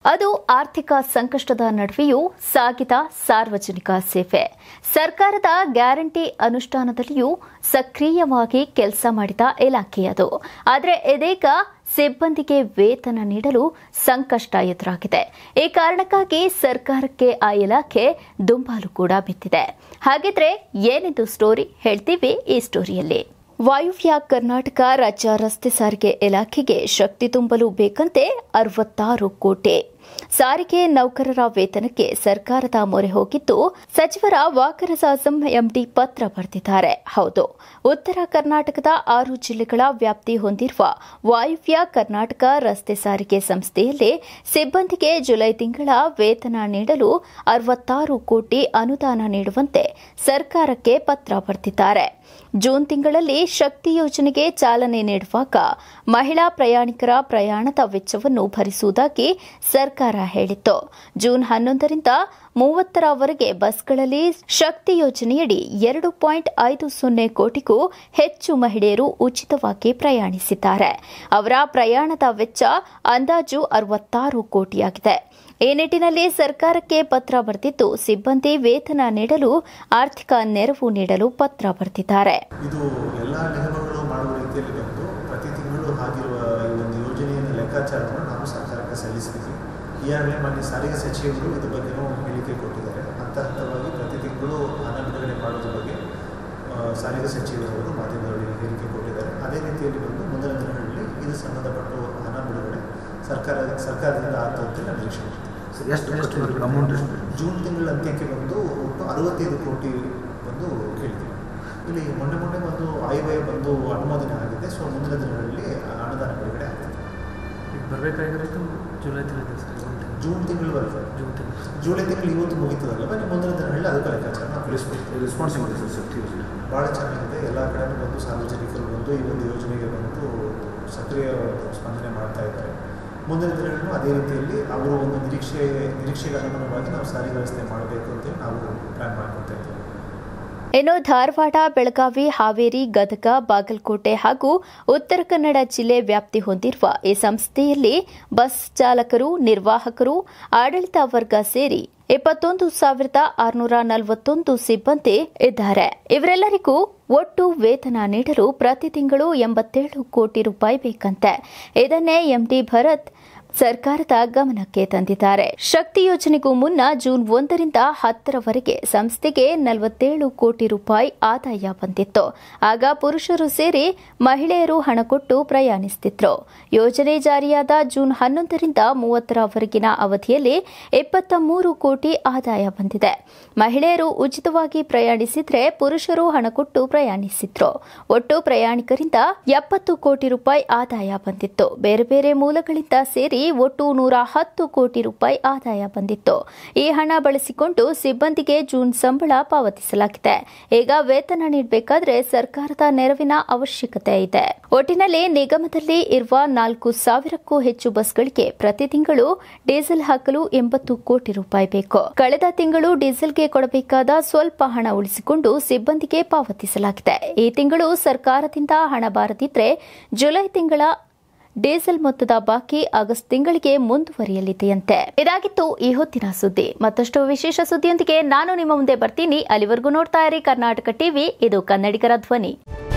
ಅದು ಆರ್ಥಿಕ ಸಂಕಷ್ಟದ ನಡುವೆಯೂ ಸಾಗಿದ ಸಾರ್ವಜನಿಕ ಸೇವೆ ಸರ್ಕಾರದ ಗ್ಯಾರಂಟಿ ಅನುಷ್ಠಾನದಲ್ಲಿಯೂ ಸಕ್ರಿಯವಾಗಿ ಕೆಲಸ ಮಾಡಿದ ಇಲಾಖೆಯದು ಆದರೆ ಇದೀಗ ಸಿಬ್ಬಂದಿಗೆ ವೇತನ ನೀಡಲು ಸಂಕಷ್ಟ ಎದುರಾಗಿದೆ ಈ ಕಾರಣಕ್ಕಾಗಿ ಸರ್ಕಾರಕ್ಕೆ ಆ ಇಲಾಖೆ ದುಂಬಾಲು ಕೂಡ ಬಿದ್ದಿದೆ ಹಾಗಿದ್ರೆ ಏನಿದು ಸ್ಟೋರಿ ಹೇಳ್ತೀವಿ ಈ ಸ್ಟೋರಿಯಲ್ಲಿ ವಾಯುವ್ಯ ಕರ್ನಾಟಕ ರಾಜ್ಯ ರಸ್ತೆ ಸಾರಿಗೆ ಇಲಾಖೆಗೆ ಶಕ್ತಿ ತುಂಬಲು ಬೇಕಂತೆ ಅರವತ್ತಾರು ಕೋಟಿ ಸಾರಿಗೆ ನೌಕರರ ವೇತನಕ್ಕೆ ಸರ್ಕಾರದ ಮೊರೆ ಹೋಗಿದ್ದು ಸಚಿವರ ವಾಕರಸಾಸಂ ಎಂಡಿ ಪತ್ರ ಬರೆದಿದ್ದಾರೆ ಹೌದು ಉತ್ತರ ಕರ್ನಾಟಕದ ಆರು ಜಿಲ್ಲೆಗಳ ವ್ಯಾಪ್ತಿ ಹೊಂದಿರುವ ವಾಯುವ್ಯ ಕರ್ನಾಟಕ ರಸ್ತೆ ಸಾರಿಗೆ ಸಂಸ್ಥೆಯಲ್ಲಿ ಸಿಬ್ಬಂದಿಗೆ ಜುಲೈ ತಿಂಗಳ ವೇತನ ನೀಡಲು ಅರವತ್ತಾರು ಕೋಟಿ ಅನುದಾನ ನೀಡುವಂತೆ ಸರ್ಕಾರಕ್ಕೆ ಪತ್ರ ಬರೆದಿದ್ದಾರೆ ಜೂನ್ ತಿಂಗಳಲ್ಲಿ ಶಕ್ತಿ ಯೋಜನೆಗೆ ಚಾಲನೆ ನೀಡುವಾಗ ಮಹಿಳಾ ಪ್ರಯಾಣಿಕರ ಪ್ರಯಾಣದ ವೆಚ್ಚವನ್ನು ಭರಿಸುವುದಾಗಿ ಸರ್ಕಾರ ಹೇಳಿತ್ತು ಜೂನ್ ಹನ್ನೊಂದರಿಂದ ಮೂವತ್ತರವರೆಗೆ ಬಸ್ಗಳಲ್ಲಿ ಶಕ್ತಿ ಯೋಜನೆಯಡಿ ಎರಡು ಪಾಯಿಂಟ್ ಐದು ಸೊನ್ನೆ ಕೋಟಿಗೂ ಹೆಚ್ಚು ಮಹಿಳೆಯರು ಉಚಿತವಾಗಿ ಪ್ರಯಾಣಿಸಿದ್ದಾರೆ ಅವರ ಪ್ರಯಾಣದ ವೆಚ್ಚ ಅಂದಾಜು ಅರವತ್ತಾರು ಕೋಟಿಯಾಗಿದೆ ಈ ನಿಟ್ಟಿನಲ್ಲಿ ಸರ್ಕಾರಕ್ಕೆ ಪತ್ರ ಬರೆದಿದ್ದು ಸಿಬ್ಬಂದಿ ವೇತನ ನೀಡಲು ಆರ್ಥಿಕ ನೆರವು ನೀಡಲು ಪತ್ರ ಬರೆದಿದ್ದಾರೆ ಇದು ಎಲ್ಲ ನಿಗಮಗಳು ಮಾಡುವ ರೀತಿಯಲ್ಲಿ ಬಂದು ಪ್ರತಿ ತಿಂಗಳು ಆಗಿರುವ ಈ ಒಂದು ಯೋಜನೆಯ ಲೆಕ್ಕಾಚಾರವನ್ನು ನಾವು ಸರ್ಕಾರಕ್ಕೆ ಸಲ್ಲಿಸಿದ್ವಿ ಈಗಾಗಲೇ ಮಾನ್ಯ ಸಾರಿಗೆ ಸಚಿವರು ಇದ್ರ ಬಗ್ಗೆನೂ ಹೇಳಿಕೆ ಕೊಟ್ಟಿದ್ದಾರೆ ಹಂತ ಹಂತವಾಗಿ ಪ್ರತಿ ತಿಂಗಳು ಹಣ ಬಿಡುಗಡೆ ಮಾಡೋದ್ರ ಬಗ್ಗೆ ಆ, ಸಾರಿಗೆ ಸಚಿವರವರು ಮಾಧ್ಯಮದವರಿಗೆ ಹೇಳಿಕೆ ಕೊಟ್ಟಿದ್ದಾರೆ ಅದೇ ರೀತಿಯಲ್ಲಿ ಬಂದು ಮುಂದಿನ ದಿನಗಳಲ್ಲಿ ಇದು ಸಂಬಂಧಪಟ್ಟ ಹಣ ಬಿಡುಗಡೆ ಸರ್ಕಾರ ಸರ್ಕಾರದಿಂದ ಆಗ್ತದೆ ಅಂತ ನಾನು ನಿರೀಕ್ಷೆ ಮಾಡ್ತೀನಿ ಸರ್, ಎಷ್ಟು ಕಟ್ಟಬೇಕು ಅಮೌಂಟ್ ಎಷ್ಟು ಜೂನ್ ತಿಂಗಳ ಅಂತ್ಯಕ್ಕೆ ಬಂದು ಒಟ್ಟು ಅರವತ್ತೈದು ಕೋಟಿ ಬಂದು ಕೇಳ್ತೀವಿ ಇಲ್ಲಿ ಮೊನ್ನೆ ಮೊನ್ನೆ ಒಂದು ಆಯವ್ಯಯ ಬಂದು ಅನುಮೋದನೆ ಆಗಿದೆ ಸೊ ಮುಂದಿನ ದಿನಗಳಲ್ಲಿ ಅನುದಾನ ಬಿಡುಗಡೆ ಆಗ್ತದೆ ಈಗ ಬರಬೇಕಾಗಿರೋದು ಜುಲೈ ತಿಂಗಳು ಸರ್ ಜೂನ್ ತಿಂಗಳವರೆಗೆ ಜೂನ್ ತಿಂಗಳು ಜುಲೈ ತಿಂಗಳು ಇವತ್ತು ಮುಗೀತದಲ್ಲ ಬನ್ನಿ ಮುಂದಿನ ದಿನಗಳಲ್ಲಿ ಅದಕ್ಕೆ ಲೆಕ್ಕಾಚಾರ ನಾವು ತಿಳಿಸ್ಬೇಕು ರೆಸ್ಪಾನ್ಸ್ ಹೆಂಗಿದೆ ಸರ್ ಶಕ್ತಿ ಯೋಜನೆ ಭಾಳ ಚೆನ್ನಾಗಿದೆ ಎಲ್ಲ ಕಡೆನೂ ಬಂದು ಸಾರ್ವಜನಿಕರು ಬಂದು ಈ ಒಂದು ಯೋಜನೆಗೆ ಬಂದು ಸಕ್ರಿಯ ಸ್ಪಂದನೆ ಮಾಡ್ತಾ ಇದ್ದಾರೆ ಮುಂದಿನ ದಿನಗಳನ್ನು ಅದೇ ರೀತಿಯಲ್ಲಿ ಅವರ ಒಂದು ನಿರೀಕ್ಷೆ ನಿರೀಕ್ಷೆಗೆ ಅನುಗುಣವಾಗಿ ನಾವು ಸಾರಿಗೆ ವ್ಯವಸ್ಥೆ ಮಾಡಬೇಕು ಅಂತೇಳಿ ನಾವು ಪ್ಲ್ಯಾನ್ ಮಾಡ್ಕೊತಾ ಇದ್ದೇವೆ ಇನ್ನು ಧಾರವಾಡ ಬೆಳಗಾವಿ ಹಾವೇರಿ ಗದಗ ಬಾಗಲಕೋಟೆ ಹಾಗೂ ಉತ್ತರ ಕನ್ನಡ ಜಿಲ್ಲೆ ವ್ಯಾಪ್ತಿ ಹೊಂದಿರುವ ಈ ಸಂಸ್ಥೆಯಲ್ಲಿ ಬಸ್ ಚಾಲಕರು ನಿರ್ವಾಹಕರು ಆಡಳಿತ ವರ್ಗ ಸೇರಿ ಇಪ್ಪತ್ತೊಂದು ಸಾವಿರದ ಆರುನೂರ ನಲವತ್ತೊಂದು ಸಿಬ್ಬಂದಿ ಇದ್ದಾರೆ ಇವರೆಲ್ಲರಿಗೂ ಒಟ್ಟು ವೇತನ ನೀಡಲು ಪ್ರತಿ ತಿಂಗಳು ಎಂಬತ್ತೇಳು ಕೋಟಿ ರೂಪಾಯಿ ಬೇಕಂತೆ ಇದನ್ನೇ ಎಂಡಿ ಭರತ್ ಸರ್ಕಾರದ ಗಮನಕ್ಕೆ ತಂದಿದ್ದಾರೆ ಶಕ್ತಿ ಯೋಜನೆಗೂ ಮುನ್ನ ಜೂನ್ ಒಂದರಿಂದ ಹತ್ತರವರೆಗೆ ಸಂಸ್ಥೆಗೆ ನಲವತ್ತೇಳು ಕೋಟಿ ರೂಪಾಯಿ ಆದಾಯ ಬಂದಿತ್ತು ಆಗ ಪುರುಷರು ಸೇರಿ ಮಹಿಳೆಯರು ಹಣ ಕೊಟ್ಟು ಪ್ರಯಾಣಿಸುತ್ತಿದ್ರು ಯೋಜನೆ ಜಾರಿಯಾದ ಜೂನ್ ಹನ್ನೊಂದರಿಂದ ಮೂವತ್ತರವರೆಗಿನ ಅವಧಿಯಲ್ಲಿ ಇಪ್ಪತ್ತ ಮೂರು ಕೋಟಿ ಆದಾಯ ಬಂದಿದೆ ಮಹಿಳೆಯರು ಉಚಿತವಾಗಿ ಪ್ರಯಾಣಿಸಿದ್ರೆ ಪುರುಷರು ಹಣ ಕೊಟ್ಟು ಪ್ರಯಾಣಿಸಿದ್ರು ಒಟ್ಟು ಪ್ರಯಾಣಿಕರಿಂದ ಎಪ್ಪತ್ತು ಕೋಟಿ ರೂಪಾಯಿ ಆದಾಯ ಬಂದಿತ್ತು ಬೇರೆ ಬೇರೆ ಮೂಲಗಳಿಂದ ಸೇರಿ ಒಟ್ಟು ನೂರ ಹತ್ತು ಕೋಟಿ ರೂಪಾಯಿ ಆದಾಯ ಬಂದಿತ್ತು ಈ ಹಣ ಬಳಸಿಕೊಂಡು ಸಿಬ್ಬಂದಿಗೆ ಜೂನ್ ಸಂಬಳ ಪಾವತಿಸಲಾಗಿದೆ ಈಗ ವೇತನ ನೀಡಬೇಕಾದ್ರೆ ಸರ್ಕಾರದ ನೆರವಿನ ಅವಶ್ಯಕತೆ ಇದೆ ಒಟ್ಟಿನಲ್ಲಿ ನಿಗಮದಲ್ಲಿ ಇರುವ ನಾಲ್ಕು ಸಾವಿರಕ್ಕೂ ಹೆಚ್ಚು ಬಸ್ಗಳಿಗೆ ಪ್ರತಿ ತಿಂಗಳು ಡೀಸೆಲ್ ಹಾಕಲು ಎಂಬತ್ತು ಕೋಟಿ ರೂಪಾಯಿ ಬೇಕು ಕಳೆದ ತಿಂಗಳು ಡೀಸೆಲ್ಗೆ ಕೊಡಬೇಕಾದ ಸ್ವಲ್ಪ ಹಣ ಉಳಿಸಿಕೊಂಡು ಸಿಬ್ಬಂದಿಗೆ ಪಾವತಿಸಲಾಗಿದೆ ಈ ತಿಂಗಳು ಸರ್ಕಾರದಿಂದ ಹಣ ಬಾರದಿದ್ರೆ ಜುಲೈ ತಿಂಗಳ ಡೀಸೆಲ್ ಮೊತ್ತದ ಬಾಕಿ ಆಗಸ್ಟ್ ತಿಂಗಳಿಗೆ ಮುಂದುವರಿಯಲಿದೆಯಂತೆ ಇದಾಗಿತ್ತು ಈ ಹೊತ್ತಿನ ಸುದ್ದಿ ಮತ್ತಷ್ಟು ವಿಶೇಷ ಸುದ್ದಿಯೊಂದಿಗೆ ನಾನು ನಿಮ್ಮ ಮುಂದೆ ಬರ್ತೀನಿ ಅಲ್ಲಿವರೆಗೂ ನೋಡ್ತಾ ಇರಿ ಕರ್ನಾಟಕ ಟಿವಿ ಇದು ಕನ್ನಡಿಗರ ಧ್ವನಿ